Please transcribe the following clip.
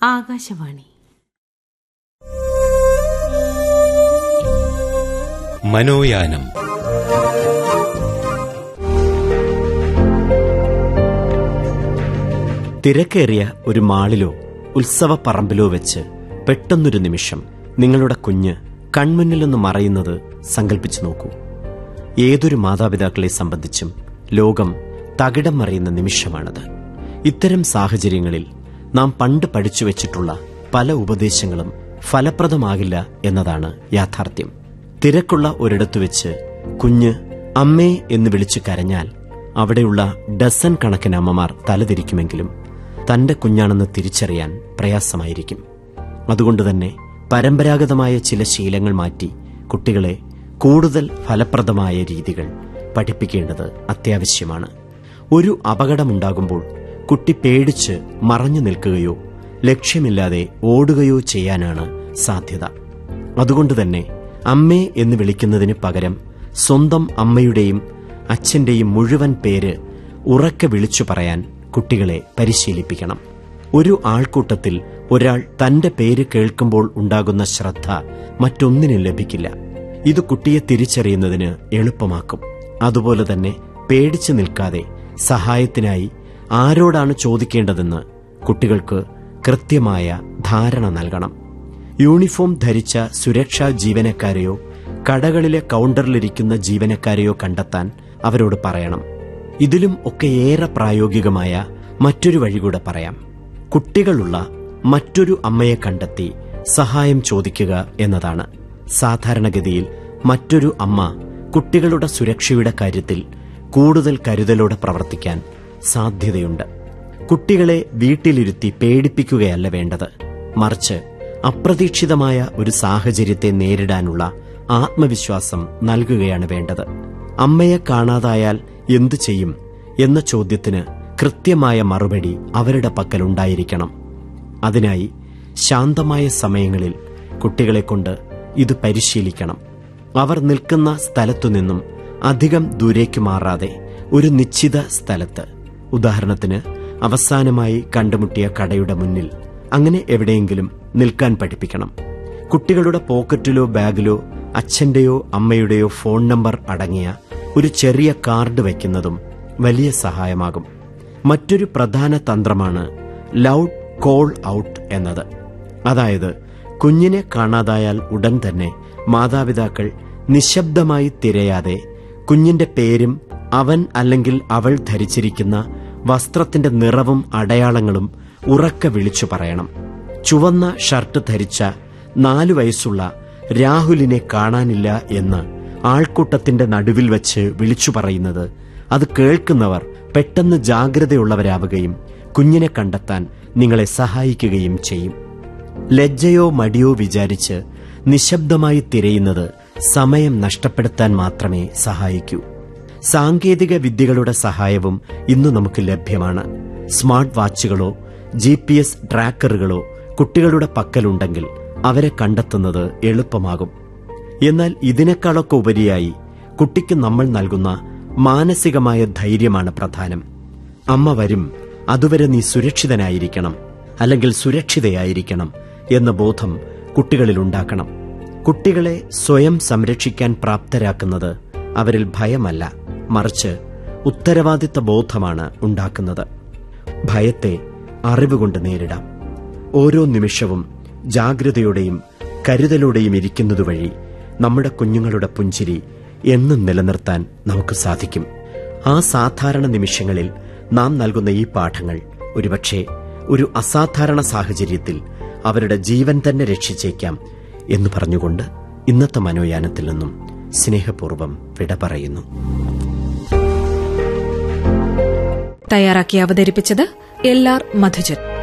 ആകാശവാണി മനോയാനം തിരക്കേറിയ ഒരു മാളിലോ ഉത്സവപ്പറമ്പിലോ വെച്ച് പെട്ടെന്നൊരു നിമിഷം നിങ്ങളുടെ കുഞ്ഞ് കൺമുന്നിൽ നിന്ന് മറയുന്നത് സങ്കല്പിച്ചു നോക്കൂ ഏതൊരു മാതാപിതാക്കളെ സംബന്ധിച്ചും ലോകം തകിടം മറിയുന്ന നിമിഷമാണത് ഇത്തരം സാഹചര്യങ്ങളിൽ നാം പണ്ട് പഠിച്ചു വെച്ചിട്ടുള്ള പല ഉപദേശങ്ങളും ഫലപ്രദമാകില്ല എന്നതാണ് യാഥാർത്ഥ്യം തിരക്കുള്ള ഒരിടത്തു വെച്ച് കുഞ്ഞ് അമ്മേ എന്ന് വിളിച്ചു കരഞ്ഞാൽ അവിടെയുള്ള ഡസൻ കണക്കിന് അമ്മമാർ തലതിരിക്കുമെങ്കിലും തന്റെ കുഞ്ഞാണെന്ന് തിരിച്ചറിയാൻ പ്രയാസമായിരിക്കും അതുകൊണ്ടുതന്നെ പരമ്പരാഗതമായ ചില ശീലങ്ങൾ മാറ്റി കുട്ടികളെ കൂടുതൽ ഫലപ്രദമായ രീതികൾ പഠിപ്പിക്കേണ്ടത് അത്യാവശ്യമാണ് ഒരു അപകടമുണ്ടാകുമ്പോൾ കുട്ടി പേടിച്ച് മറഞ്ഞു നിൽക്കുകയോ ലക്ഷ്യമില്ലാതെ ഓടുകയോ ചെയ്യാനാണ് സാധ്യത അതുകൊണ്ടുതന്നെ അമ്മേ എന്ന് വിളിക്കുന്നതിന് പകരം സ്വന്തം അമ്മയുടെയും അച്ഛന്റെയും മുഴുവൻ പേര് ഉറക്കെ വിളിച്ചു പറയാൻ കുട്ടികളെ പരിശീലിപ്പിക്കണം ഒരു ആൾക്കൂട്ടത്തിൽ ഒരാൾ തന്റെ പേര് കേൾക്കുമ്പോൾ ഉണ്ടാകുന്ന ശ്രദ്ധ മറ്റൊന്നിനും ലഭിക്കില്ല ഇത് കുട്ടിയെ തിരിച്ചറിയുന്നതിന് എളുപ്പമാക്കും അതുപോലെ തന്നെ പേടിച്ചു നിൽക്കാതെ സഹായത്തിനായി ആരോടാണ് ചോദിക്കേണ്ടതെന്ന് കുട്ടികൾക്ക് കൃത്യമായ ധാരണ നൽകണം യൂണിഫോം ധരിച്ച സുരക്ഷാ ജീവനക്കാരെയോ കടകളിലെ കൗണ്ടറിലിരിക്കുന്ന ജീവനക്കാരെയോ കണ്ടെത്താൻ അവരോട് പറയണം ഇതിലും ഒക്കെ ഏറെ പ്രായോഗികമായ മറ്റൊരു വഴി കൂടെ പറയാം കുട്ടികളുള്ള മറ്റൊരു അമ്മയെ കണ്ടെത്തി സഹായം ചോദിക്കുക എന്നതാണ് സാധാരണഗതിയിൽ മറ്റൊരു അമ്മ കുട്ടികളുടെ സുരക്ഷയുടെ കാര്യത്തിൽ കൂടുതൽ കരുതലോടെ പ്രവർത്തിക്കാൻ സാധ്യതയുണ്ട് കുട്ടികളെ വീട്ടിലിരുത്തി പേടിപ്പിക്കുകയല്ല വേണ്ടത് മറിച്ച് അപ്രതീക്ഷിതമായ ഒരു സാഹചര്യത്തെ നേരിടാനുള്ള ആത്മവിശ്വാസം നൽകുകയാണ് വേണ്ടത് അമ്മയെ കാണാതായാൽ എന്തു ചെയ്യും എന്ന ചോദ്യത്തിന് കൃത്യമായ മറുപടി അവരുടെ പക്കലുണ്ടായിരിക്കണം അതിനായി ശാന്തമായ സമയങ്ങളിൽ കുട്ടികളെ കൊണ്ട് ഇത് പരിശീലിക്കണം അവർ നിൽക്കുന്ന സ്ഥലത്തുനിന്നും അധികം ദൂരേക്ക് മാറാതെ ഒരു നിശ്ചിത സ്ഥലത്ത് ഉദാഹരണത്തിന് അവസാനമായി കണ്ടുമുട്ടിയ കടയുടെ മുന്നിൽ അങ്ങനെ എവിടെയെങ്കിലും നിൽക്കാൻ പഠിപ്പിക്കണം കുട്ടികളുടെ പോക്കറ്റിലോ ബാഗിലോ അച്ഛന്റെയോ അമ്മയുടെയോ ഫോൺ നമ്പർ അടങ്ങിയ ഒരു ചെറിയ കാർഡ് വയ്ക്കുന്നതും വലിയ സഹായമാകും മറ്റൊരു പ്രധാന തന്ത്രമാണ് ലൗഡ് കോൾ ഔട്ട് എന്നത് അതായത് കുഞ്ഞിനെ കാണാതായാൽ ഉടൻ തന്നെ മാതാപിതാക്കൾ നിശബ്ദമായി തിരയാതെ കുഞ്ഞിന്റെ പേരും അവൻ അല്ലെങ്കിൽ അവൾ ധരിച്ചിരിക്കുന്ന വസ്ത്രത്തിന്റെ നിറവും അടയാളങ്ങളും ഉറക്കെ വിളിച്ചു പറയണം ചുവന്ന ഷർട്ട് ധരിച്ച നാലു വയസ്സുള്ള രാഹുലിനെ കാണാനില്ല എന്ന് ആൾക്കൂട്ടത്തിന്റെ നടുവിൽ വച്ച് വിളിച്ചു പറയുന്നത് അത് കേൾക്കുന്നവർ പെട്ടെന്ന് ജാഗ്രതയുള്ളവരാവുകയും കുഞ്ഞിനെ കണ്ടെത്താൻ നിങ്ങളെ സഹായിക്കുകയും ചെയ്യും ലജ്ജയോ മടിയോ വിചാരിച്ച് നിശബ്ദമായി തിരയുന്നത് സമയം നഷ്ടപ്പെടുത്താൻ മാത്രമേ സഹായിക്കൂ സാങ്കേതിക വിദ്യകളുടെ സഹായവും ഇന്ന് നമുക്ക് ലഭ്യമാണ് സ്മാർട്ട് വാച്ചുകളോ ജി പി എസ് ട്രാക്കറുകളോ കുട്ടികളുടെ പക്കലുണ്ടെങ്കിൽ അവരെ കണ്ടെത്തുന്നത് എളുപ്പമാകും എന്നാൽ ഇതിനേക്കാളൊക്കെ ഉപരിയായി കുട്ടിക്ക് നമ്മൾ നൽകുന്ന മാനസികമായ ധൈര്യമാണ് പ്രധാനം അമ്മ വരും അതുവരെ നീ സുരക്ഷിതനായിരിക്കണം അല്ലെങ്കിൽ സുരക്ഷിതയായിരിക്കണം എന്ന ബോധം കുട്ടികളിൽ ഉണ്ടാക്കണം കുട്ടികളെ സ്വയം സംരക്ഷിക്കാൻ പ്രാപ്തരാക്കുന്നത് അവരിൽ ഭയമല്ല മറിച്ച് ഉത്തരവാദിത്ത ബോധമാണ് ഉണ്ടാക്കുന്നത് ഭയത്തെ അറിവുകൊണ്ട് നേരിടാം ഓരോ നിമിഷവും ജാഗ്രതയോടെയും കരുതലോടെയും ഇരിക്കുന്നതുവഴി നമ്മുടെ കുഞ്ഞുങ്ങളുടെ പുഞ്ചിരി എന്നും നിലനിർത്താൻ നമുക്ക് സാധിക്കും ആ സാധാരണ നിമിഷങ്ങളിൽ നാം നൽകുന്ന ഈ പാഠങ്ങൾ ഒരുപക്ഷെ ഒരു അസാധാരണ സാഹചര്യത്തിൽ അവരുടെ ജീവൻ തന്നെ രക്ഷിച്ചേക്കാം എന്ന് പറഞ്ഞുകൊണ്ട് ഇന്നത്തെ മനോയാനത്തിൽ നിന്നും സ്നേഹപൂർവ്വം വിട പറയുന്നു തയ്യാറാക്കി അവതരിപ്പിച്ചത് എൽ ആർ മധുജൻ